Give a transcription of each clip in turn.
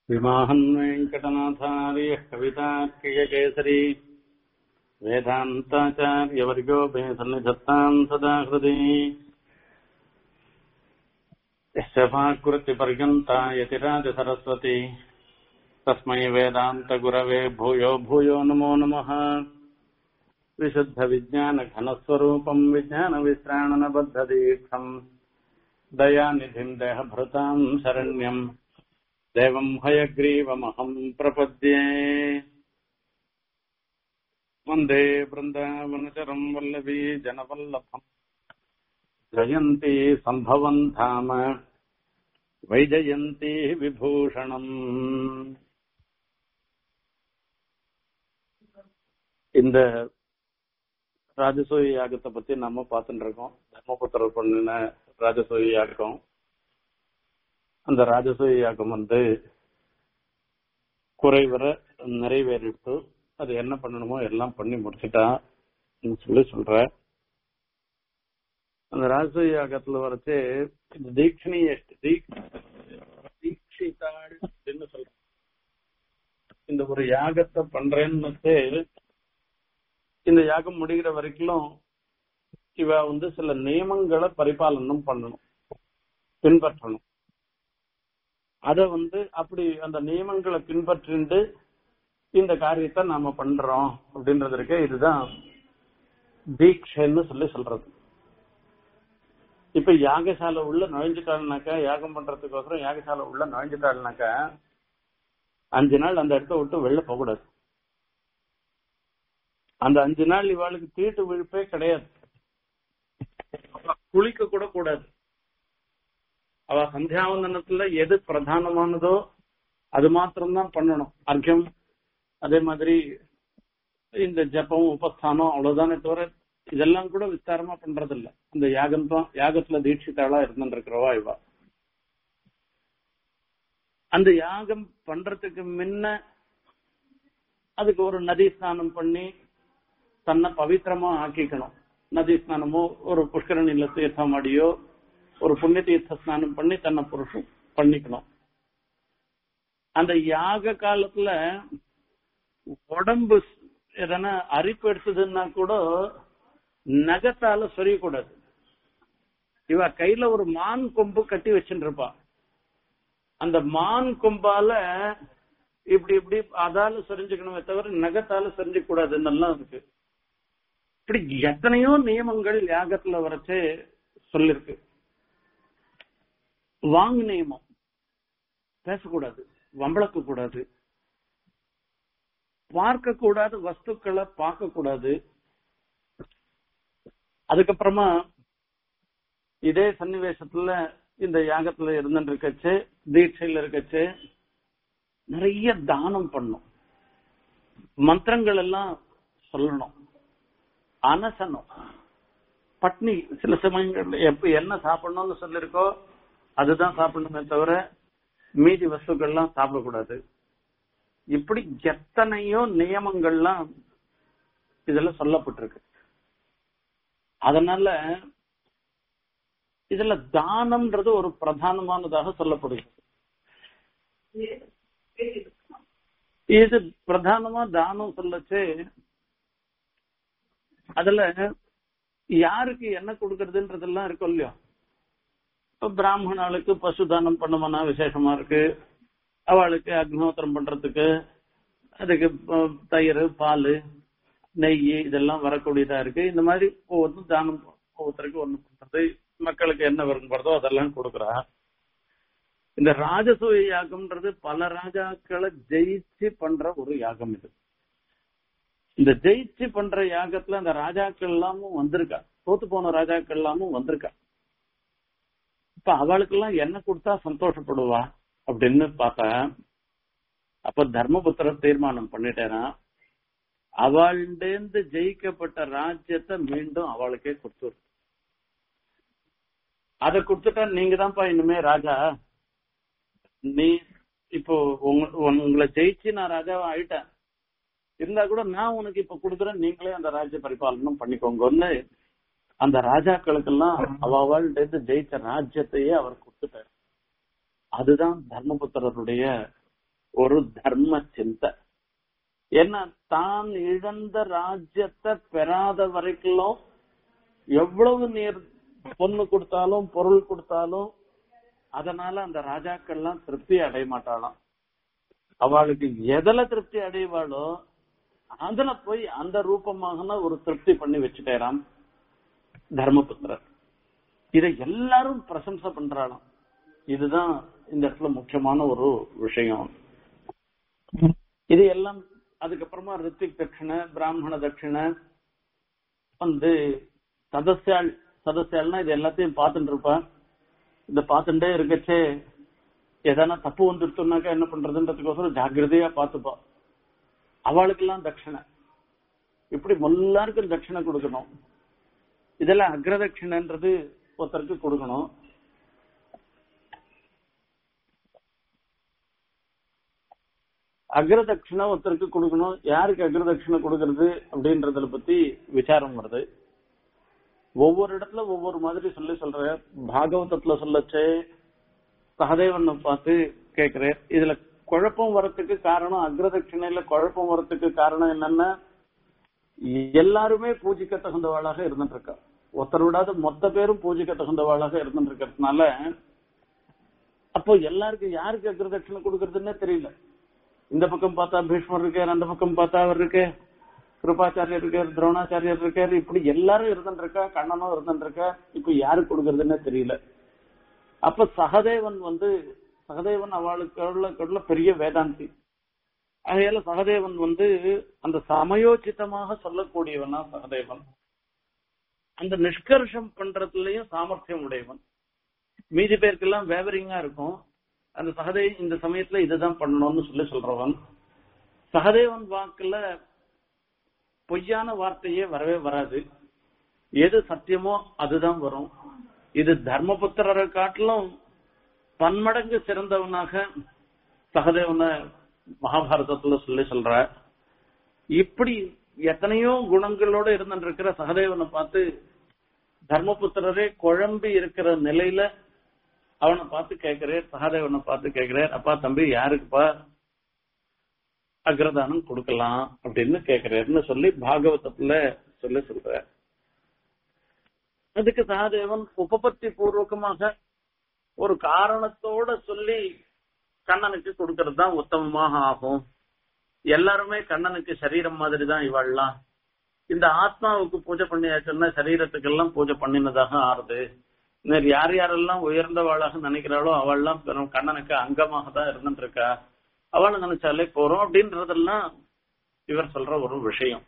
विमाहन् वेङ्कटनाथार्यः कवितार्कियकेसरी वेदान्ताचार्यवर्गो मे सन्निधत्ताम् सदा हृदि यस्य भाकृतिपर्यन्ता यतिराजसरस्वती तस्मै वेदान्तगुरवे भूयो भूयो नमो नमः विशुद्धविज्ञानघनस्वरूपम् विज्ञानविश्राणनबद्धदीक्षम् दयानिधिम् देहभृताम् शरण्यम् देवम् हयग्रीवमहम् प्रपद्ये वन्दे वृन्दावनचरम् वल्लभी जनवल्लभम् जयन्ती सम्भवम् धाम वैजयन्ती விபூஷணம் இந்த ராஜசூய யாகத்தை பத்தி நம்ம பார்த்துட்டு இருக்கோம் தர்மபுத்திரர் பண்ணின ராஜசூய யாகம் அந்த ராஜசூய யாகம் வந்து குறைவர நிறைவேறிட்டு அது என்ன பண்ணணுமோ எல்லாம் பண்ணி முடிச்சுட்டா சொல்லி சொல்ற அந்த ராஜசூய யாகத்துல வரைச்சு இந்த தீட்சணிய தீட்சிதாள் அப்படின்னு சொல்ற இந்த ஒரு யாகத்தை பண்றேன்னு இந்த யாகம் முடிகிற வரைக்கும் இவ வந்து சில நியமங்களை பரிபாலனம் பண்ணணும் பின்பற்றணும் அத வந்து அப்படி அந்த நியமங்களை பின்பற்றிண்டு இந்த காரியத்தை நாம பண்றோம் அப்படின்றதற்கு இதுதான் தீட்சைன்னு சொல்லி சொல்றது இப்ப யாகசாலை உள்ள நுழைஞ்சிட்டாள்னாக்கா யாகம் பண்றதுக்கோசரம் யாகசாலை உள்ள நுழைஞ்சிட்டாள்னாக்கா அஞ்சு நாள் அந்த இடத்த விட்டு வெளில போகக்கூடாது அந்த அஞ்சு நாள் இவாளுக்கு தீட்டு விழுப்பே கிடையாது குளிக்க கூட கூடாது அவ சந்தியாவந்தனத்துல எது பிரதானமானதோ அது மாத்திரம்தான் பண்ணணும் அர்க்கம் அதே மாதிரி இந்த ஜப்பம் உபஸ்தானம் அவ்வளவுதானே தவிர இதெல்லாம் கூட விஸ்தாரமா பண்றது இல்ல இந்த யாகம் தான் யாகத்துல தீட்சித்தாளா இருந்துருக்கிறவா இவா அந்த யாகம் பண்றதுக்கு முன்ன அதுக்கு ஒரு நதி ஸ்நானம் பண்ணி தன்னை பவித்திரமா ஆக்கிக்கணும் நதி ஸ்நானமோ ஒரு புஷ்கரணியில தீர்த்தம் அடியோ ஒரு புண்ணிய தீர்த்த ஸ்நானம் பண்ணி தன்னை புருஷம் பண்ணிக்கணும் அந்த யாக காலத்துல உடம்பு எதனா அரிப்பு எடுத்ததுன்னா கூட நகத்தால சொரியக்கூடாது இவ கையில ஒரு மான் கொம்பு கட்டி வச்சுருப்பா அந்த மான் கொம்பால இப்படி இப்படி அதால சொரிஞ்சுக்கணுமே தவிர நகத்தால சொரிஞ்சு கூடாதுன்னு இருக்கு இப்படி எத்தனையோ நியமங்கள் யாகத்துல வரைச்சு சொல்லிருக்கு வாங்கு நியமம் பேசக்கூடாது வம்பளக்க கூடாது பார்க்க கூடாத வஸ்துக்களை பார்க்க கூடாது அதுக்கப்புறமா இதே சன்னிவேசத்துல இந்த யாகத்துல இருந்துட்டு இருக்கச்சு தீட்சையில இருக்கச்சு நிறைய தானம் பண்ணும் மந்திரங்கள் எல்லாம் சொல்லணும் அனசனம் பட்னி சில சமயங்கள்ல எப்ப என்ன சாப்பிடணும்னு சொல்லிருக்கோ அதுதான் சாப்பிடணுமே தவிர மீதி வஸ்துக்கள்லாம் சாப்பிடக்கூடாது இப்படி எத்தனையோ நியமங்கள்லாம் இதுல சொல்லப்பட்டிருக்கு அதனால இதுல தானம்ன்றது ஒரு பிரதானமானதாக சொல்லப்படுகிறது இது பிரதானமா தானம் சொல்லச்சு அதுல யாருக்கு என்ன கொடுக்கறதுன்றதெல்லாம் இருக்கும் இல்லையோ இப்ப பிராமணாளுக்கு பசு தானம் பண்ணோம்னா விசேஷமா இருக்கு அவளுக்கு அக்னோத்திரம் பண்றதுக்கு அதுக்கு தயிர் பால் நெய் இதெல்லாம் வரக்கூடியதா இருக்கு இந்த மாதிரி ஒவ்வொருத்தரும் தானம் ஒவ்வொருத்தருக்கு ஒண்ணு பண்றது மக்களுக்கு என்ன விரும்புறதோ அதெல்லாம் கொடுக்குறா இந்த ராஜசூய யாகம்ன்றது பல ராஜாக்களை ஜெயிச்சு பண்ற ஒரு யாகம் இது இந்த ஜெயிச்சு பண்ற யாகத்துல அந்த ராஜாக்கள் எல்லாமும் வந்திருக்கா தோத்து போன ராஜாக்கள் எல்லாமும் வந்திருக்கா இப்ப அவளுக்கெல்லாம் என்ன கொடுத்தா சந்தோஷப்படுவா அப்படின்னு பார்த்தா அப்ப தர்மபுத்திரர் தீர்மானம் பண்ணிட்டேனா அவள்டேந்து ஜெயிக்கப்பட்ட ராஜ்யத்தை மீண்டும் அவளுக்கே கொடுத்துரு அதை கொடுத்துட்டா நீங்க தான்ப்பா இனிமே ராஜா நீ இப்போ உங்களை ஜெயிச்சு நான் ராஜாவா ஆயிட்டேன் இருந்தா கூட நான் உனக்கு இப்ப கொடுக்குறேன் நீங்களே அந்த ராஜ்ய பரிபாலனம் பண்ணிக்கோங்கன்னு அந்த ராஜாக்களுக்கெல்லாம் அவள்கிட்ட ஜெயிச்ச ராஜ்யத்தையே அவர் கொடுத்துட்டார் அதுதான் தர்மபுத்திரருடைய ஒரு தர்ம சிந்தை ஏன்னா தான் இழந்த ராஜ்யத்தை பெறாத வரைக்கும் எவ்வளவு நீர் பொண்ணு கொடுத்தாலும் பொருள் கொடுத்தாலும் அதனால அந்த ராஜாக்கள்லாம் திருப்தி அடைய மாட்டாளாம் அவளுக்கு எதுல திருப்தி அடைவாளோ அதுல போய் அந்த ரூபமாக ஒரு திருப்தி பண்ணி வச்சுட்டேராம் தர்மபுத்திரர் இதை எல்லாரும் பிரசம்சை பண்றாளாம் இதுதான் இந்த இடத்துல முக்கியமான ஒரு விஷயம் இது எல்லாம் அதுக்கப்புறமா ரித்திக் தட்சிணை பிராமண தட்சிணை வந்து சதஸ்யாள் சதஸ்யாள்னா இது எல்லாத்தையும் பார்த்துட்டு இருப்பா இந்த பார்த்துட்டே இருக்கச்சே எதனா தப்பு வந்துருச்சுனாக்கா என்ன பண்றதுன்றதுக்கோசரம் ஜாக்கிரதையா பார்த்துப்பா அவளுக்கெல்லாம் தட்சிணை இப்படி எல்லாருக்கும் தட்சிணை கொடுக்கணும் இதெல்லாம் அக்ரதட்சிணைன்றது ஒருத்தருக்கு கொடுக்கணும் அக்ரதட்சிணை ஒருத்தருக்கு கொடுக்கணும் யாருக்கு அக்ரதட்சிணை கொடுக்கறது அப்படின்றத பத்தி விசாரம் வருது ஒவ்வொரு இடத்துல ஒவ்வொரு மாதிரி சொல்லி சொல்ற பாகவதத்துல சொல்லச்சே சகதேவனை பார்த்து கேக்குறேன் இதுல குழப்பம் வரத்துக்கு காரணம் அக்ரதட்சிணையில குழப்பம் வரத்துக்கு காரணம் என்னன்னா எல்லாருமே பூஜிக்க தகுந்தவாளாக இருந்துட்டு இருக்கா ஒருத்தர் விடாத மொத்த பேரும் பூஜிக்க தகுந்தவாளாக இருந்துட்டு இருக்கிறதுனால அப்போ எல்லாருக்கும் யாருக்கு அக்ரதட்சிணை கொடுக்கறதுன்னே தெரியல இந்த பக்கம் பார்த்தா பீஷ்மர் இருக்கார் அந்த பக்கம் பார்த்தா அவர் இருக்கு கிருபாச்சாரியர் இருக்கார் துரோணாச்சாரியர் இருக்கார் இப்படி எல்லாரும் இருந்துட்டு இருக்கா கண்ணனும் இருந்துட்டு இருக்கா இப்ப யாருக்கு கொடுக்கறதுன்னே தெரியல அப்ப சகதேவன் வந்து சகதேவன் அவளுக்கு பெரிய வேதாந்தி ஆகையால சகதேவன் வந்து அந்த சமயோச்சிதமாக சொல்லக்கூடியவனா சகதேவன் அந்த நிஷ்கர்ஷம் பண்றதுலயும் சாமர்த்தியம் உடையவன் மீதி பேருக்கெல்லாம் வேவரிங்கா இருக்கும் அந்த சகதே இந்த சமயத்துல இதுதான் பண்ணணும்னு சொல்லி சொல்றவன் சகதேவன் வாக்குல பொய்யான வார்த்தையே வரவே வராது எது சத்தியமோ அதுதான் வரும் இது தர்மபுத்திரரை காட்டிலும் பன்மடங்கு சிறந்தவனாக சகதேவனை மகாபாரதத்துல சொல்லி சொல்ற இப்படி எத்தனையோ குணங்களோட இருந்துட்டு சகதேவனை பார்த்து தர்மபுத்திரரே குழம்பி இருக்கிற நிலையில அவனை பார்த்து கேட்கிறேன் சகாதேவனை பார்த்து கேட்கிறேன் அப்பா தம்பி யாருக்குப்பா அக்ரதானம் கொடுக்கலாம் அப்படின்னு கேட்கிறேன்னு சொல்லி பாகவதத்துல சொல்லி சொல்ற அதுக்கு சகாதேவன் உபபத்தி பூர்வகமாக ஒரு காரணத்தோட சொல்லி கண்ணனுக்கு கொடுக்கறது தான் உத்தமமாக ஆகும் எல்லாருமே கண்ணனுக்கு சரீரம் மாதிரி தான் இவாள்லாம் இந்த ஆத்மாவுக்கு பூஜை பண்ணியாச்சுன்னா சரீரத்துக்கெல்லாம் பூஜை பண்ணினதாக ஆறுது இன்னும் யார் யாரெல்லாம் உயர்ந்தவாளாக நினைக்கிறாளோ அவள்லாம் பெரும் கண்ணனுக்கு அங்கமாக தான் இருந்துட்டு இருக்கா அவளை நினைச்சாலே போறோம் அப்படின்றதெல்லாம் இவர் சொல்ற ஒரு விஷயம்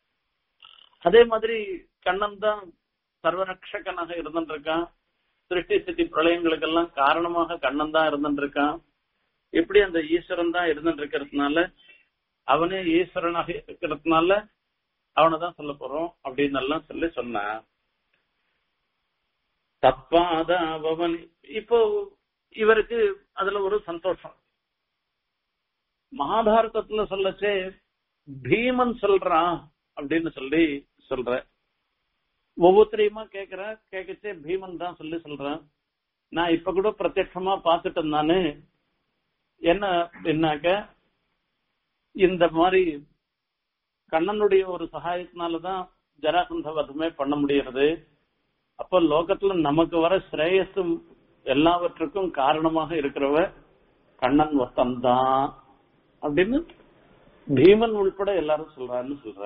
அதே மாதிரி கண்ணன் தான் சர்வரக்ஷகனாக இருந்துட்டு இருக்கான் சிருஷ்டி ஸ்திதி பிரளயங்களுக்கெல்லாம் காரணமாக கண்ணன் தான் இருந்துட்டு இருக்கான் எப்படி அந்த ஈஸ்வரன் தான் இருந்துட்டு இருக்கிறதுனால அவனே ஈஸ்வரனாக இருக்கிறதுனால அவனை தான் சொல்ல போறோம் அப்படின்னு எல்லாம் சொல்லி சொன்னான் தப்பாத அவன் இப்போ இவருக்கு அதுல ஒரு சந்தோஷம் மகாபாரதத்துல சொல்லச்சே பீமன் சொல்றான் அப்படின்னு சொல்லி சொல்ற ஒவ்வொருத்தரையுமா கேக்குற கேட்கச்சே பீமன் தான் சொல்லி சொல்றேன் நான் இப்ப கூட பிரத்யட்சமா பார்த்துட்டேன் நானு என்ன என்னாக்க இந்த மாதிரி கண்ணனுடைய ஒரு சகாயத்தினாலதான் ஜராசந்த வதமே பண்ண முடியறது அப்ப லோகத்துல நமக்கு வர ஸ்ரேயஸும் எல்லாவற்றுக்கும் காரணமாக இருக்கிறவ கண்ணன் வசந்தான் அப்படின்னு பீமன் உள்பட எல்லாரும் சொல்றான்னு சொல்ற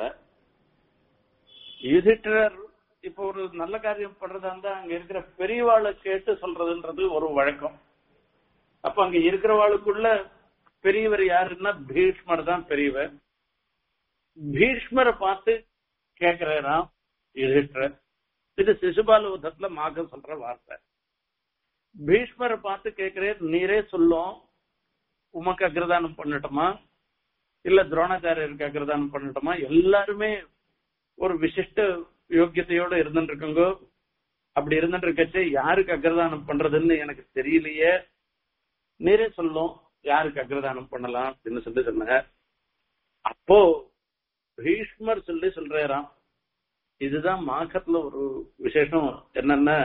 யுதிட்டர் இப்ப ஒரு நல்ல காரியம் பண்றதா இருந்தா அங்க இருக்கிற பெரியவாளை கேட்டு சொல்றதுன்றது ஒரு வழக்கம் அப்ப அங்க இருக்கிறவாளுக்குள்ள பெரியவர் யாருன்னா பீஷ்மர் தான் பெரியவர் பீஷ்மரை பார்த்து கேக்குறாராம் யுதிட்டர் இது சிசுபால யுத்தத்துல மாக சொல்ற வார்த்தை பீஷ்மரை பார்த்து கேட்கிறேன் நீரே சொல்லும் உமக்கு அக்ரதானம் பண்ணட்டுமா இல்ல துரோணாச்சாரியருக்கு அக்ரதானம் பண்ணட்டுமா எல்லாருமே ஒரு விசிஷ்ட யோக்கியத்தையோட இருந்துட்டு இருக்குங்க அப்படி இருந்துட்டு இருக்கச்சே யாருக்கு அக்ரதானம் பண்றதுன்னு எனக்கு தெரியலையே நீரே சொல்லும் யாருக்கு அக்ரதானம் பண்ணலாம் அப்படின்னு சொல்லி சொன்னாங்க அப்போ பீஷ்மர் சொல்லி சொல்றாராம் இதுதான் மாகத்துல ஒரு விசேஷம் என்னன்னா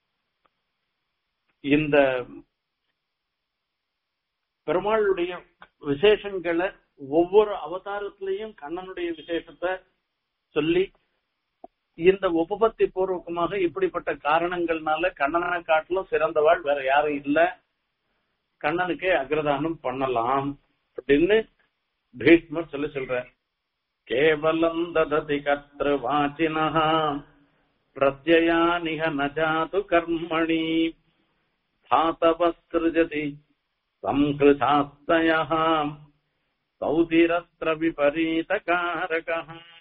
இந்த பெருமாளுடைய விசேஷங்களை ஒவ்வொரு அவதாரத்திலையும் கண்ணனுடைய விசேஷத்தை சொல்லி இந்த உபபத்தி பூர்வகமாக இப்படிப்பட்ட காரணங்கள்னால கண்ணனை காட்டிலும் சிறந்தவாள் வேற யாரும் இல்ல கண்ணனுக்கே அக்ரதானம் பண்ணலாம் அப்படின்னு பீஷ்மர் சொல்லி சொல்ற கேவலம் தததி கத்திர வாச்சினஹா பிரத்யயானிக நஜாது கர்மணி தாத்தவஸ்கிருஜதி சம்கிருதாஸ்தய சௌதிரத்ர விபரீத காரக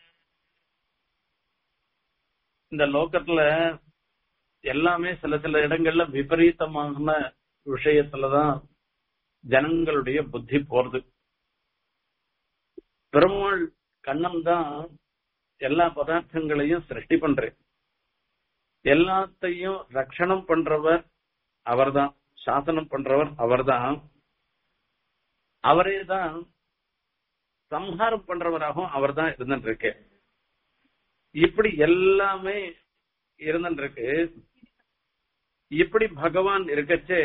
இந்த லோகத்துல எல்லாமே சில சில இடங்கள்ல விபரீதமான விஷயத்துலதான் ஜனங்களுடைய புத்தி போறது பெருமாள் கண்ணன் தான் எல்லா பதார்த்தங்களையும் சிருஷ்டி பண்றேன் எல்லாத்தையும் ரட்சணம் பண்றவர் அவர்தான் சாசனம் பண்றவர் அவர்தான் அவரே தான் சம்ஹாரம் பண்றவராகவும் அவர் தான் இருந்துட்டு இருக்கு இப்படி எல்லாமே இருந்துட்டு இருக்கு இப்படி பகவான் இருக்கச்சே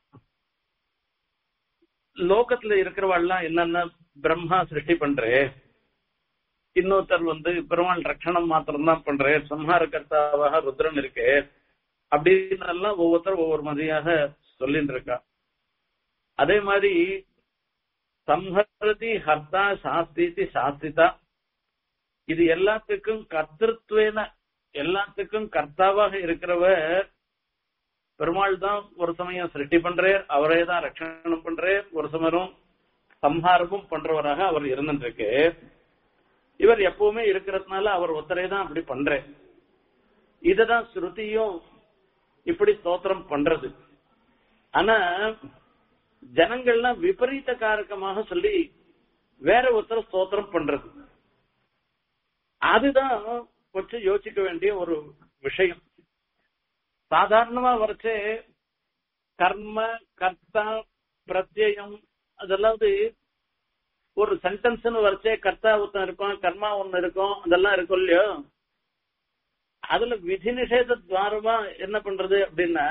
லோகத்துல இருக்கிறவாள்லாம் என்னென்ன பிரம்மா சிருஷ்டி பண்றே இன்னொருத்தர் வந்து பெருமாள் ரட்சணம் மாத்திரம் தான் பண்றே சம்ஹார கர்த்தாவாக ருத்ரன் இருக்கு அப்படின்னு எல்லாம் ஒவ்வொருத்தர் ஒவ்வொரு மாதிரியாக சொல்லிட்டு இருக்கா அதே மாதிரி சம்ஹரதி ஹர்த்தா சாஸ்திதி சாஸ்திதா இது எல்லாத்துக்கும் கர்த்தத்வேன எல்லாத்துக்கும் கர்த்தாவாக இருக்கிறவர் பெருமாள் தான் ஒரு சமயம் சிருஷ்டி பண்றார் அவரே தான் ரட்சணம் பண்றார் ஒரு சமயம் சம்ஹாரமும் பண்றவராக அவர் இருந்துருக்கு இவர் எப்பவுமே இருக்கிறதுனால அவர் ஒருத்தரே தான் அப்படி பண்றேன் இததான் ஸ்ருதியும் இப்படி ஸ்தோத்திரம் பண்றது ஆனா ஜனங்கள்லாம் விபரீத காரகமாக சொல்லி வேற ஒருத்தர் ஸ்தோத்திரம் பண்றது அதுதான் கொஞ்சம் யோசிக்க வேண்டிய ஒரு விஷயம் சாதாரணமா வரைச்சே கர்ம கர்த்தா பிரத்யம் அதெல்லாம் ஒரு சென்டென்ஸ்னு வரைச்சே கர்த்தா ஒருத்தன் இருக்கும் கர்மா ஒண்ணு இருக்கும் அதெல்லாம் இருக்கும் இல்லையோ அதுல விதி நிஷேத துவாரமா என்ன பண்றது அப்படின்னா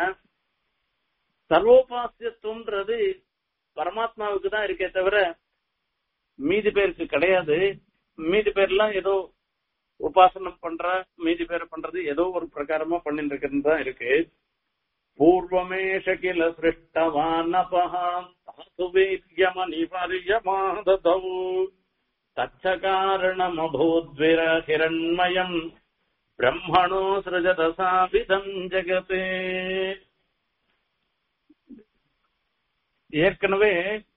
சர்வோபாசியத்துவம்ன்றது பரமாத்மாவுக்கு தான் இருக்கே தவிர மீதி பேருக்கு கிடையாது மீதி பேர்லாம் ஏதோ உபாசனம் பண்ற மீதி பேர் பண்றது ஏதோ ஒரு பிரகாரமா பண்ணிட்டு இருக்கிறது தான் இருக்கு பூர்வமேஷ கில சிருஷ்டவானபகாம் தாசு வீரியமணிபரியமாததௌ தச்ச காரணமபூத்விர ஹிரண்மயம் பிரம்மணோ சிருஜதசாபிதம் ஜெகதே ஏற்கனவே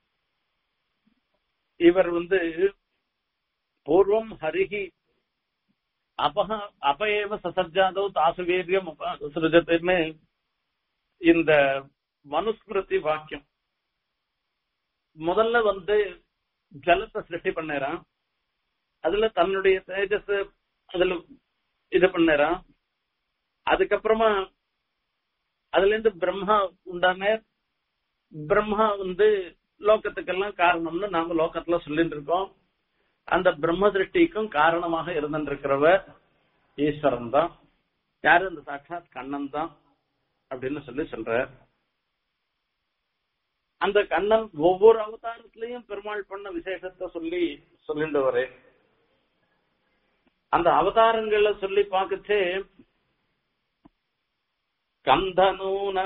இவர் வந்து பூர்வம் ஹரிஹி அபக அபயேவ சசர்ஜாதோ தாசு வீரியம் சிருஜத்துன்னு இந்த மனுஸ்மிருதி வாக்கியம் முதல்ல வந்து ஜலத்தை சிருஷ்டி பண்ணறான் அதுல தன்னுடைய தேஜஸ் அதுல இது பண்ணறான் அதுக்கப்புறமா அதுல இருந்து பிரம்மா உண்டான பிரம்மா வந்து லோகத்துக்கெல்லாம் காரணம்னு நாம லோகத்துல சொல்லிட்டு இருக்கோம் அந்த பிரம்ம திருஷ்டிக்கும் காரணமாக இருந்திருக்கிறவர் ஈஸ்வரன் தான் யாரு இந்த சாட்சாத் கண்ணன் தான் அப்படின்னு சொல்லி சொல்ற அந்த கண்ணன் ஒவ்வொரு அவதாரத்திலையும் பெருமாள் பண்ண விசேஷத்தை சொல்லி சொல்லிட்டு வரே அந்த அவதாரங்களை சொல்லி பார்க்கச்சே கந்தனூன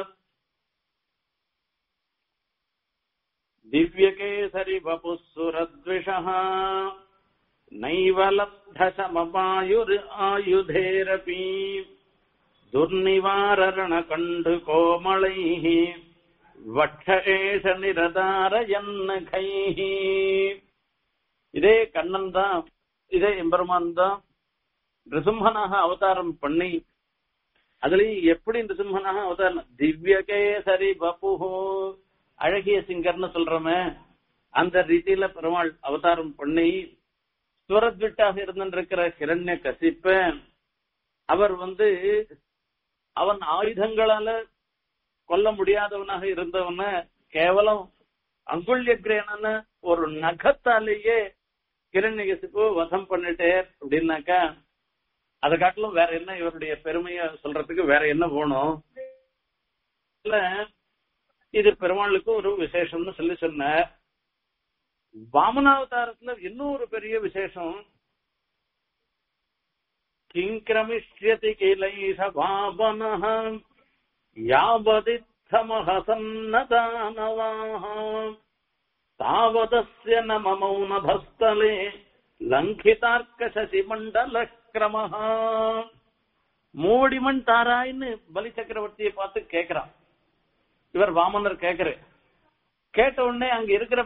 दिव्यकेसरि वपुःसुरद्विषः नैव लब्धशममायुर् आयुधेरपि दुर्निवारणकण्डुकोमलैः वक्ष एष निरदारयन्नखैः இதே கண்ணன் தான் இதே எம்பெருமான் தான் நிருசிம்மனாக அவதாரம் பண்ணி அதுலயும் எப்படி நிருசிம்மனாக அவதாரம் திவ்யகேசரி பபுஹோ அழகிய சிங்கர்னு சொல்றோமே அந்த ரீதியில பெருமாள் அவதாரம் பண்ணி சுவரத்விட்டாக இருந்திருக்கிற ஹிரண்ய கசிப்ப அவர் வந்து அவன் ஆயுதங்களால கொல்ல முடியாதவனாக இருந்தவன கேவலம் அங்குல்ய கிரேனன ஒரு நகத்தாலேயே ஹிரண்ய கசிப்பு வதம் பண்ணிட்டே அப்படின்னாக்கா அதை காட்டிலும் வேற என்ன இவருடைய பெருமைய சொல்றதுக்கு வேற என்ன போகணும் இல்ல இது பெருமாளுக்கு ஒரு விசேஷம்னு சொல்லி சொன்னார் வாமனாவதாரத்துல இன்னொரு பெரிய விசேஷம் கிங்கிரமிஷ்யதி கிளைஷ வாமனः யாவதித்தமஹசன்னதானவாः தாவதஸ்ய நம மௌனபஸ்தலே லங்கிதார்க்க சசிமண்டல கிரமஹ மூடிமண் தாராய்ன்னு பலி சக்கரவர்த்தியை பார்த்து கேக்குறான் இவர் வாமனர் கேக்குற கேட்ட உடனே அங்க இருக்கிற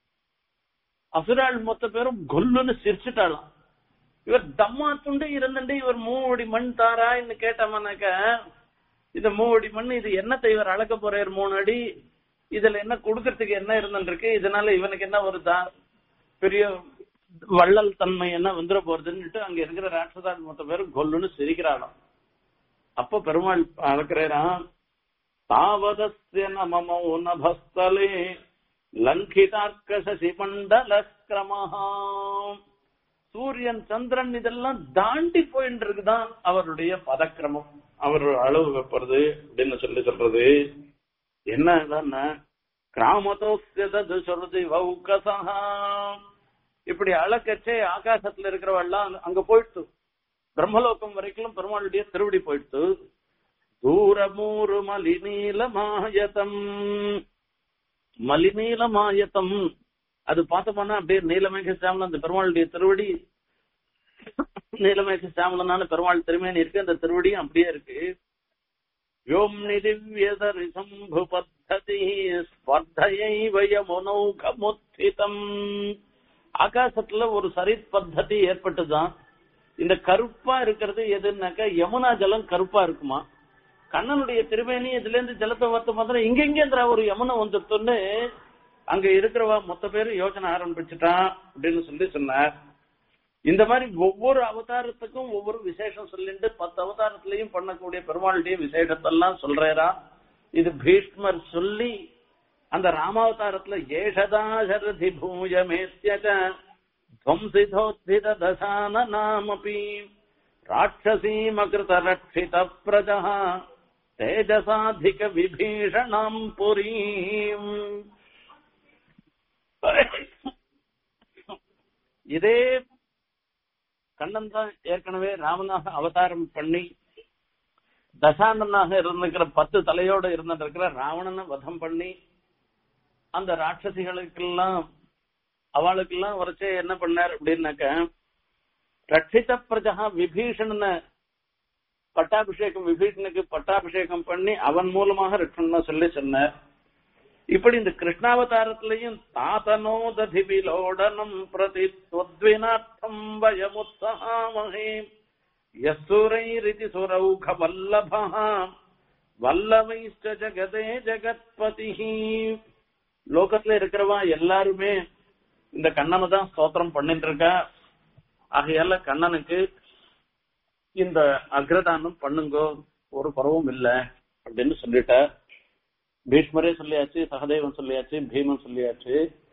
அசுராள் மொத்த பேரும் கொல்லுன்னு சிரிச்சுட்டாளாம் இவர் தம்மா துண்டு இருந்துட்டு இவர் மூடி மண் தாராய்ன்னு கேட்டவனாக்க இந்த மூடி மண் இது என்னத்தை இவர் அளக்க போறாரு மூணு அடி இதுல என்ன கொடுக்கறதுக்கு என்ன இருந்துருக்கு இதனால இவனுக்கு என்ன ஒரு தா பெரிய வள்ளல் தன்மை என்ன வந்துட போறதுன்னுட்டு அங்க இருக்கிற ராட்சசால் மொத்த பேரும் கொல்லுன்னு சிரிக்கிறாளாம் அப்ப பெருமாள் அளக்கிறாராம் தாவதஸ்ய நம மௌனபஸ்தலே லங்கிதார்க்க சசி மண்டல கிரமஹா சூரியன் சந்திரன் இதெல்லாம் தாண்டி போயிட்டு இருக்குதான் அவருடைய பதக்கிரமம் அவர் அளவு வைப்பது அப்படின்னு சொல்லி சொல்றது என்ன கிராமத்தோசியது சொல்றது வௌகசா இப்படி அளக்கச்சே ஆகாசத்துல இருக்கிறவெல்லாம் அங்க போயிட்டு பிரம்மலோகம் வரைக்கும் பெருமாளுடைய திருவடி போயிட்டு தூரமூரு மலிநீல மாயதம் மலிநீல மாயத்தம் அது பார்த்தோம்னா அப்படியே நீலமேக சாமலன் அந்த பெருமாளுடைய திருவடி நீலமேக சாமலனான பெருமாள் திருமேனி இருக்கு அந்த திருவடியும் அப்படியே இருக்கு யோம்னி திவ்யதரி சம்பு பத்ததி ஸ்பர்தையை வயமுனௌகமுத்திதம் ஆகாசத்துல ஒரு சரித் பத்ததி ஏற்பட்டுதான் இந்த கருப்பா இருக்கிறது எதுனாக்கா யமுனா ஜலம் கருப்பா இருக்குமா கண்ணனுடைய திருமேனி இதுல இருந்து ஜலத்தை வத்த மாத்திரம் இங்க இங்க ஒரு யமுனை வந்துட்டுன்னு அங்க இருக்கிறவா மொத்த பேரும் யோசனை ஆரம்பிச்சுட்டான் அப்படின்னு சொல்லி சொன்னார் இந்த மாதிரி ஒவ்வொரு அவதாரத்துக்கும் ஒவ்வொரு விசேஷம் சொல்லிட்டு பத்து அவதாரத்திலையும் பண்ணக்கூடிய பெருமாளுடைய விசேஷத்தெல்லாம் சொல்றேரா இது பீஷ்மர் சொல்லி அந்த ராமாவதாரத்துல ஏஷதாசரதி பூயமேத்யக துவம்சிதோத்தித தசான நாமபி ராட்சசீமகிருத ரட்சித பிரஜா தேஜசாதிக விபீஷணம் புரீம் இதே கண்ணன் தான் ஏற்கனவே ராமனாக அவதாரம் பண்ணி தசானனாக இருந்திருக்கிற பத்து தலையோட இருந்திருக்கிற ராவணனை வதம் பண்ணி அந்த ராட்சசிகளுக்கெல்லாம் அவளுக்கெல்லாம் வரைச்சே என்ன பண்ணார் அப்படின்னாக்க ரட்சித பிரஜா விபீஷணனை பட்டாபிஷேகம் விபீஷனுக்கு பட்டாபிஷேகம் பண்ணி அவன் மூலமாக ரட்சணனை சொல்லி சொன்னார் இப்படி இந்த கிருஷ்ணாவதாரத்திலையும் தாத்தனோததி விலோடனம் பிரதி துவத்வினார்த்தம் வயமுத்சகாமகே யசுரைரிதி சுரௌக வல்லபா வல்லவைஷ்ட ஜகதே ஜெகத்பதி லோகத்துல இருக்கிறவா எல்லாருமே இந்த கண்ணனை தான் ஸ்தோத்திரம் பண்ணிட்டு இருக்கா ஆகையால கண்ணனுக்கு இந்த அக்ரதானம் பண்ணுங்கோ ஒரு குறவும் இல்ல அப்படின்னு சொல்லிட்ட பீஷ்மரே சொல்லியாச்சு சகதேவன் சொல்லியாச்சு பீமன் சொல்லியாச்சு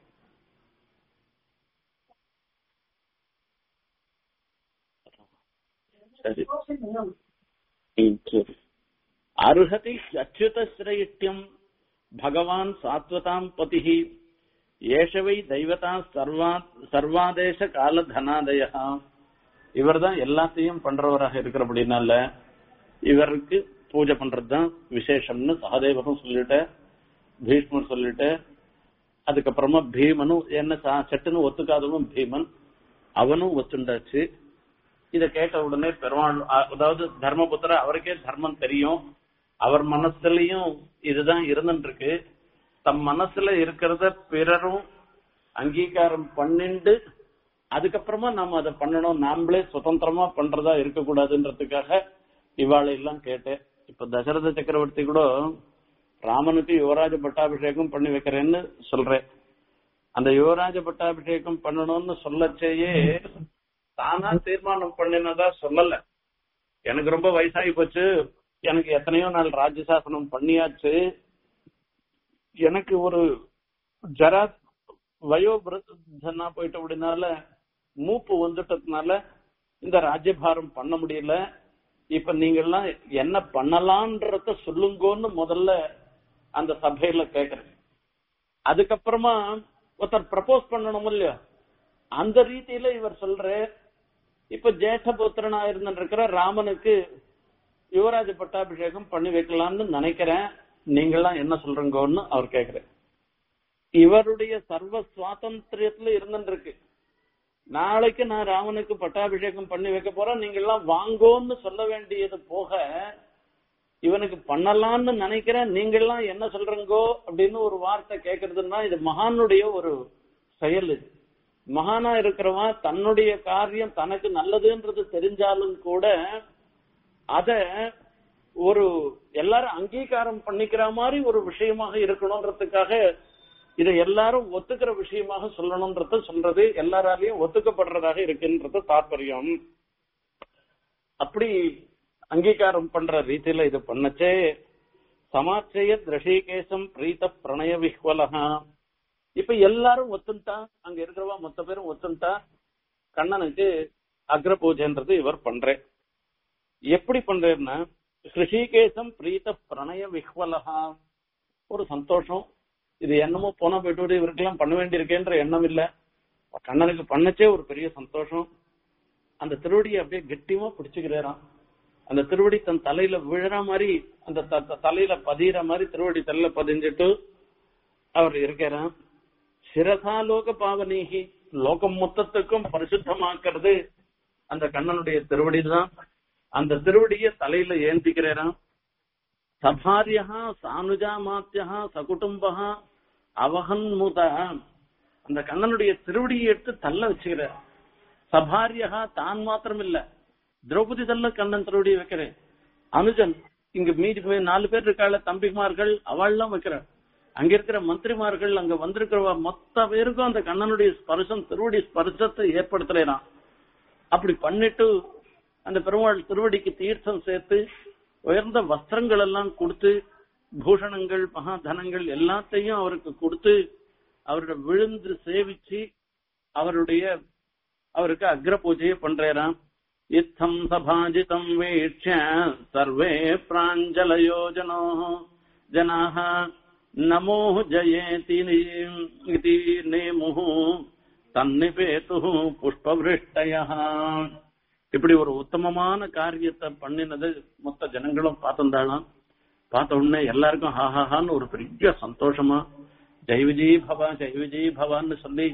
சரி ம், சரி அருகதி அச்சுத ஸ்ரயிஷ்டியம் பகவான் சாத்வதாம் பதிஹி ஏஷவை தெய்வதா சர்வா சர்வாதேச கால தனாதயா இவர் தான் எல்லாத்தையும் பண்றவராக இருக்கிறபடினால இவருக்கு பூஜை பண்றதுதான் விசேஷம்னு சகதேவனும் சொல்லிட்ட பீஷ்மர் சொல்லிட்டு அதுக்கப்புறமா பீமனும் என்ன சா- சட்டுன்னு ஒத்துக்காதவன் பீமன் அவனும் ஒத்துண்டாச்சு இத கேட்ட உடனே பெருமாள் அ- அதாவது தர்மபுத்திர அவருக்கே தர்மம் தெரியும் அவர் மனசுலயும் இதுதான் இருந்துட்டு இருக்கு தம் மனசுல இருக்கிறத பிறரும் அங்கீகாரம் பண்ணிண்டு அதுக்கப்புறமா நாம அதை பண்ணணும் நாமளே சுதந்திரமா பண்றதா இருக்கக்கூடாதுன்றதுக்காக இவாளை எல்லாம் கேட்டேன் இப்ப தசரத சக்கரவர்த்தி கூட ராமனுக்கு யுவராஜ பட்டாபிஷேகம் பண்ணி வைக்கிறேன்னு சொல்றேன் அந்த யுவராஜ பட்டாபிஷேகம் பண்ணணும்னு சொல்லச்சேயே தானா தீர்மானம் பண்ணினதா சொல்லல எனக்கு ரொம்ப வயசாகி போச்சு எனக்கு எத்தனையோ நாள் ராஜ்யசாசனம் பண்ணியாச்சு எனக்கு ஒரு ஜரா வயோபிரதனா போயிட்ட அப்படினால மூப்பு வந்துட்டதுனால இந்த ராஜ்யபாரம் பண்ண முடியல இப்ப நீங்க எல்லாம் என்ன பண்ணலான்றத சொல்லுங்கன்னு முதல்ல அந்த சபையில கேக்குறேன் அதுக்கப்புறமா ஒருத்தர் ப்ரப்போஸ் பண்ணணும் இல்லையா அந்த ரீதியில இவர் சொல்ற இப்ப ஜேஷ்ட புத்திரனா இருந்திருக்கிற ராமனுக்கு யுவராஜ பட்டாபிஷேகம் பண்ணி வைக்கலாம்னு நினைக்கிறேன் நீங்களாம் என்ன சொல்றீங்கன்னு அவர் கேக்குறாரு இவருடைய சர்வ சுவாதந்திரியத்துல இருந்துருக்கு நாளைக்கு நான் ராமனுக்கு பட்டாபிஷேகம் பண்ணி வைக்க போறேன் நீங்க எல்லாம் வாங்கோன்னு சொல்ல வேண்டியது போக இவனுக்கு பண்ணலாம்னு நினைக்கிறேன் நீங்க எல்லாம் என்ன சொல்றீங்கோ அப்படின்னு ஒரு வார்த்தை கேக்குறதுன்னா இது மகானுடைய ஒரு செயல் இது மகானா இருக்கிறவன் தன்னுடைய காரியம் தனக்கு நல்லதுன்றது தெரிஞ்சாலும் கூட அத ஒரு எல்லாரும் அங்கீகாரம் பண்ணிக்கிற மாதிரி ஒரு விஷயமாக இருக்கணும்ன்றதுக்காக இதை எல்லாரும் ஒத்துக்கிற விஷயமாக சொல்லணும்ன்றத சொல்றது எல்லாராலையும் ஒத்துக்கப்படுறதாக இருக்குன்றது தாற்பயம் அப்படி அங்கீகாரம் பண்ற ரீதியில இது பண்ணச்சே சமாச்சய ரிஷிகேசம் பிரீத பிரணய விஹ்வலகா இப்ப எல்லாரும் ஒத்துண்டா அங்க இருக்கிறவா மொத்த பேரும் ஒத்துண்டா கண்ணனுக்கு அக்ர பூஜைன்றது இவர் பண்றேன் எப்படி பண்றேன்னா ரிஷிகேசம் பிரீத பிரணய விஹ்வலகா ஒரு சந்தோஷம் இது என்னமோ போனா போயிட்டு இவருக்கெல்லாம் பண்ண வேண்டியிருக்கேன்ற எண்ணம் இல்ல கண்ணனுக்கு பண்ணச்சே ஒரு பெரிய சந்தோஷம் அந்த திருவடியை அப்படியே கெட்டியமா பிடிச்சுக்கிறாராம் அந்த திருவடி தன் தலையில விழுற மாதிரி அந்த த- த- தலையில பதிகிற மாதிரி திருவடி தலையில பதிஞ்சிட்டு அவர் இருக்கிறார் சிரசா லோக பாவனீகி லோகம் மொத்தத்துக்கும் பரிசுத்தமாக்குறது அந்த கண்ணனுடைய திருவடி தான் அந்த திருவடியை தலையில ஏந்திக்கிறாராம் சபாரியா சானுஜாமாத்தியா சகுடும்பா அவகன்முத அந்த கண்ணனுடைய திருவடியை எடுத்து தள்ள வச்சுக்கிறார் சபாரியா தான் மாத்திரம் இல்ல திரௌபதி தள்ள கண்ணன் திருவடியை வைக்கிறேன் அனுஜன் இங்க மீதி பேர் நாலு பேர் இருக்காள் தம்பிமார்கள் அவள்லாம் வைக்கிறார் அங்க இருக்கிற மந்திரிமார்கள் அங்க வந்திருக்கிற மொத்த பேருக்கும் அந்த கண்ணனுடைய ஸ்பர்சம் திருவடி ஸ்பர்சத்தை ஏற்படுத்துறான் அப்படி பண்ணிட்டு அந்த பெருமாள் திருவடிக்கு தீர்த்தம் சேர்த்து உயர்ந்த வஸ்திரங்கள் எல்லாம் கொடுத்து பூஷணங்கள் மகாதனங்கள் எல்லாத்தையும் அவருக்கு கொடுத்து அவரோட விழுந்து சேவிச்சு அவருடைய அவருக்கு அக்ர பூஜையை பண்றாராம் இத்தம் சபாஜிதம் வீட்சிய சர்வே பிராஞ்சலயோ ஜனோ ஜனாக நமோ ஜயேதி இதி நேமுः தன்னிபேத்து புஷ்பவிருஷ்டய இப்படி ஒரு உத்தமமான காரியத்தை பண்ணினது மொத்த ஜனங்களும் பார்த்திருந்தாலும் பார்த்த உடனே எல்லாருக்கும் ஹாஹான்னு ஒரு பெரிய சந்தோஷமா ஜெய் விஜய் பவா ஜெய் விஜய் பவான்னு சொல்லி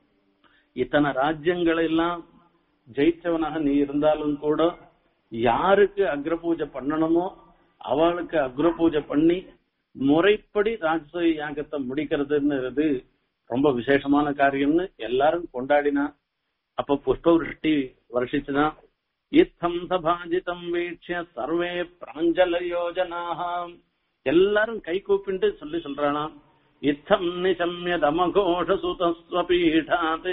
இத்தனை ராஜ்யங்களை எல்லாம் ஜெயிச்சவனாக நீ இருந்தாலும் கூட யாருக்கு அக்ர பூஜை பண்ணணுமோ அவளுக்கு அக்ர பூஜை பண்ணி முறைப்படி ராஜசூய யாகத்தை முடிக்கிறதுன்றது ரொம்ப விசேஷமான காரியம்னு எல்லாரும் கொண்டாடினா அப்ப புஷ்பவிருஷ்டி வருஷிச்சுதான் இத்தம் சபாஜிதம் வீட்சிய சர்வே பிராஞ்சல யோஜனாக எல்லாரும் கை கூப்பிட்டு சொல்லி சொல்றானாம் இத்தம் நிசம்ய தமகோஷ சுதஸ்வபீடாத்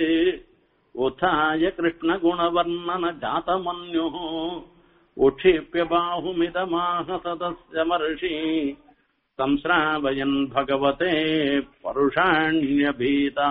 உத்தாய கிருஷ்ண குணவர்ணன ஜாதமன்யு உட்சிப்பிய பாஹுமிதமாக சதஸ்ய மர்ஷி சம்ஸ்ராவயன் பகவதே பருஷாண்யபீதா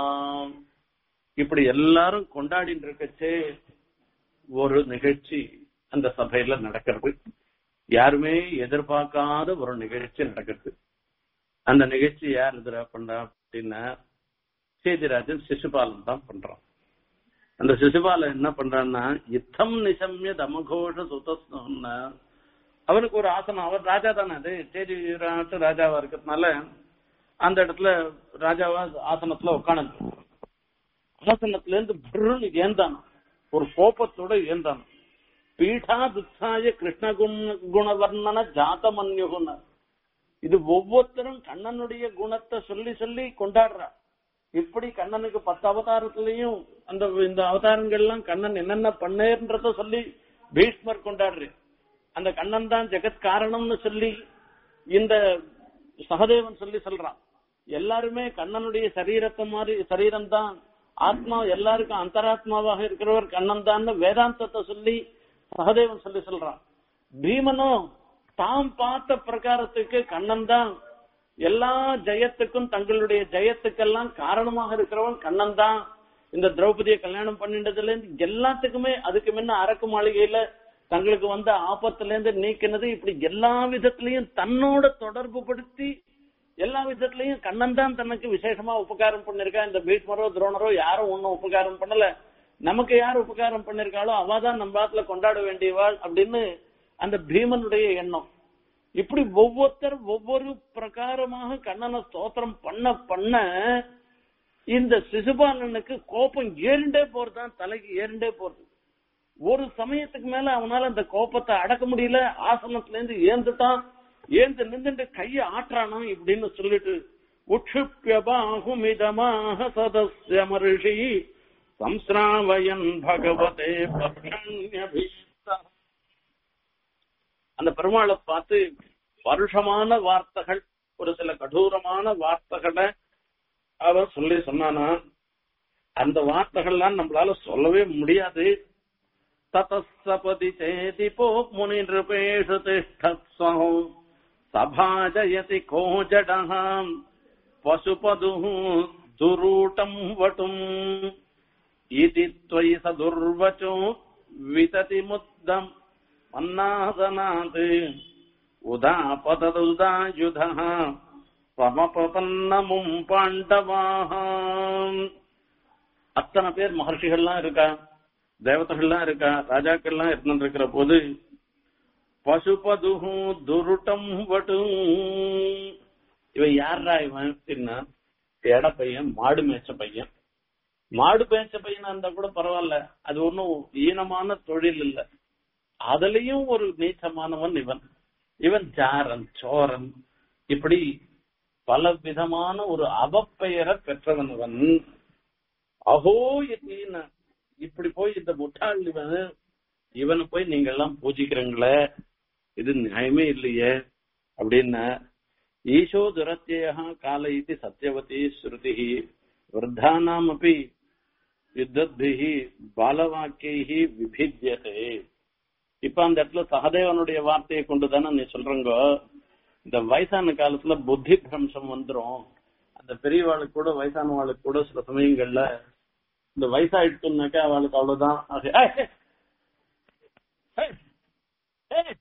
இப்படி எல்லாரும் கொண்டாடிட்டு இருக்கச்சே ஒரு நிகழ்ச்சி அந்த சபையில நடக்கிறது யாருமே எதிர்பார்க்காத ஒரு நிகழ்ச்சி நடக்கிறது அந்த நிகழ்ச்சி யார் எதிரா பண்றா அப்படின்னா சேதிராஜன் சிசுபாலன் தான் பண்றான் அந்த சிசுபாலன் என்ன பண்றான்னா யுத்தம் நிசம்ய தமகோஷ சுதஸ்னா அவனுக்கு ஒரு ஆசனம் அவர் ராஜா தானே அது சேதி நாட்டு ராஜாவா இருக்கிறதுனால அந்த இடத்துல ராஜாவா ஆசனத்துல உட்காந்து ஆசனத்துல இருந்து பிருன்னு ஏந்தான் ஒரு கோபத்தோட ஏந்தான் பீடா துத்தாய கிருஷ்ண குண குணவர்ணன ஜாத்தமன்யுகுன இது ஒவ்வொருத்தரும் கண்ணனுடைய குணத்தை சொல்லி சொல்லி கொண்டாடுறா இப்படி கண்ணனுக்கு பத்து அவதாரத்திலையும் அந்த இந்த அவதாரங்கள்லாம் கண்ணன் என்னென்ன பண்ணேன்றத சொல்லி பீஷ்மர் கொண்டாடுற அந்த கண்ணன் தான் ஜெகத் காரணம்னு சொல்லி இந்த சகதேவன் சொல்லி சொல்றான் எல்லாருமே கண்ணனுடைய சரீரத்தை மாதிரி சரீரம் தான் ஆத்மா எல்லாருக்கும் அந்தராத்மாவாக இருக்கிறவர் கண்ணன் தான் வேதாந்தத்தை சொல்லி சகதேவன் சொல்லி சொல்றான் பீமனும் தாம் பார்த்த பிரகாரத்துக்கு கண்ணன் தான் எல்லா ஜெயத்துக்கும் தங்களுடைய ஜெயத்துக்கெல்லாம் காரணமாக இருக்கிறவன் கண்ணன் தான் இந்த திரௌபதியை கல்யாணம் பண்ணிட்டதுல இருந்து எல்லாத்துக்குமே அதுக்கு முன்ன அரக்கு மாளிகையில தங்களுக்கு வந்த ஆபத்துல இருந்து நீக்கினது இப்படி எல்லா விதத்திலையும் தன்னோட தொடர்பு படுத்தி எல்லா விதத்திலையும் கண்ணன் தான் தனக்கு விசேஷமா உபகாரம் பண்ணிருக்கா இந்த பீஷ்மரோ துரோணரோ யாரும் ஒன்னும் உபகாரம் பண்ணல நமக்கு யார் உபகாரம் பண்ணிருக்காளோ அவ தான் நம்ம பாத்துல கொண்டாட வேண்டியவாள் அப்படின்னு அந்த பீமனுடைய எண்ணம் இப்படி ஒவ்வொருத்தர் ஒவ்வொரு பிரகாரமாக கண்ணனை ஸ்தோத்திரம் பண்ண பண்ண இந்த சிசுபாலனுக்கு கோபம் ஏறிண்டே போறதுதான் தலைக்கு ஏறிண்டே போறது ஒரு சமயத்துக்கு மேல அவனால அந்த கோபத்தை அடக்க முடியல ஆசனத்துல இருந்து ஏந்துட்டான் ஏந்து நின்றுட்டு கைய ஆட்டுறானா இப்படின்னு சொல்லிட்டு உட்சுப்பிய பாகுமிதமாக சதஸ்ய மருஷி சம்ஸ்ராவயன் பகவதே பக்ஷண்யபீஷ்ட அந்த பெருமாளை பார்த்து வருஷமான வார்த்தைகள் ஒரு சில கடூரமான வார்த்தைகளை அவன் சொல்லி சொன்னானா அந்த வார்த்தைகள்லாம் நம்மளால சொல்லவே முடியாது ததசபதி சேதிபோ முனி நிருபேஷு திஷ்டத்ஸோ சபாஜயதி கோஜடஹாம் பசுபது துரூட்டம் வட்டும் இதி त्वयि स दुर्वचो वितति मुद्दम् मन्नासनात् उदापतदुदायुधः சமபன்னமும் பாண்டவாக அத்தனை பேர் மகர்ஷிகள்லாம் இருக்கா தேவதைகள்லாம் இருக்கா ராஜாக்கள்லாம் இருந்துட்டு இருக்கிற போது பசுபது துருட்டம் வட்டும் இவன் யாரா இவன் அப்படின்னா எட பையன் மாடு மேய்ச்ச பையன் மாடு மேய்ச்ச பையனா இருந்தா கூட பரவாயில்ல அது ஒன்றும் ஈனமான தொழில் இல்ல அதுலயும் ஒரு நீச்சமானவன் இவன் இவன் ஜாரன் சோரன் இப்படி பல விதமான ஒரு அவப்பெயரை பெற்றவன் இவன் அஹோ எத்தீன இப்படி போய் இந்த முட்டாள் இவன் இவனை போய் நீங்க எல்லாம் பூஜிக்கிறீங்களே இது நியாயமே இல்லையே அப்படின்னு ஈஷோ துரத்தியா கால இது சத்தியவதி ஸ்ருதி விருத்தானாம் அப்படி யுத்தத்பிஹி பாலவாக்கியி விபித்தியதே இப்ப அந்த இடத்துல சகதேவனுடைய வார்த்தையை கொண்டுதானே நீ சொல்றங்க இந்த வயசான காலத்துல புத்தி பிரம்சம் வந்துரும் அந்த பெரியவாளுக்கு கூட வயசானவாளுக்கு கூட சில சமயங்கள்ல இந்த வயசாயிட்டுனாக்கா அவளுக்கு அவ்வளவுதான் ஆக- ஏய், ஏய், ஏய்.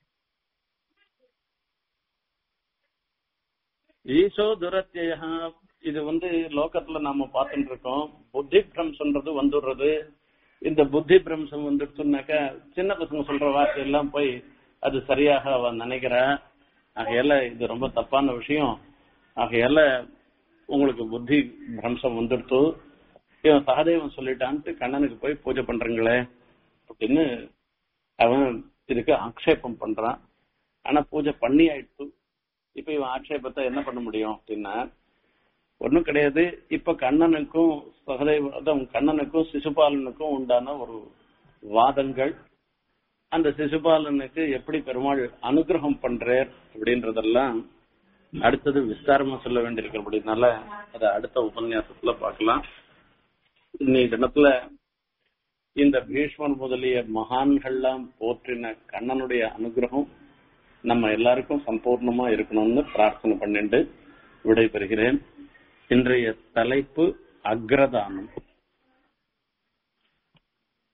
ஈசோ துரத்தியா இது வந்து லோகத்துல நாம பார்த்துட்டு இருக்கோம் புத்தி பிரம்சம்ன்றது வந்துடுறது இந்த புத்தி பிரம்சம் வந்துடுச்சுனாக்கா சின்ன பசங்க சொல்ற வார்த்தை எல்லாம் போய் அது சரியாக அவ நினைக்கிறா ஆகையால இது ரொம்ப தப்பான விஷயம் ஆகையால உங்களுக்கு புத்தி பிரம்சம் வந்துடுத்து இவன் சகதேவன் சொல்லிட்டான்ட்டு கண்ணனுக்கு போய் பூஜை பண்றீங்களே அப்படின்னு அவன் இதுக்கு ஆக்ஷேபம் பண்றான் ஆனா பூஜை பண்ணி ஆயிடுத்து இப்ப இவன் ஆட்சேபத்தை என்ன பண்ண முடியும் அப்படின்னா ஒண்ணும் கிடையாது இப்ப கண்ணனுக்கும் சகதேவ அதான் கண்ணனுக்கும் சிசுபாலனுக்கும் உண்டான ஒரு வாதங்கள் அந்த சிசுபாலனுக்கு எப்படி பெருமாள் அனுகிரகம் பண்றார் அப்படின்றதெல்லாம் அடுத்தது விஸ்தாரமா சொல்ல வேண்டியிருக்கிறபடினால அதை அடுத்த உபன்யாசத்துல பார்க்கலாம் இன்னைக்கு தினத்துல இந்த பீஷ்மர் முதலிய மகான்கள்லாம் போற்றின கண்ணனுடைய அனுகிரகம் நம்ம எல்லாருக்கும் சம்பூர்ணமா இருக்கணும்னு பிரார்த்தனை பண்ணிட்டு விடைபெறுகிறேன் இன்றைய தலைப்பு அக்ரதானம்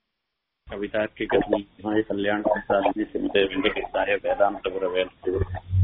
கவிதார்க்கிக கல்யாண சிந்தே வெங்கடேசாய வேதாந்த குரவே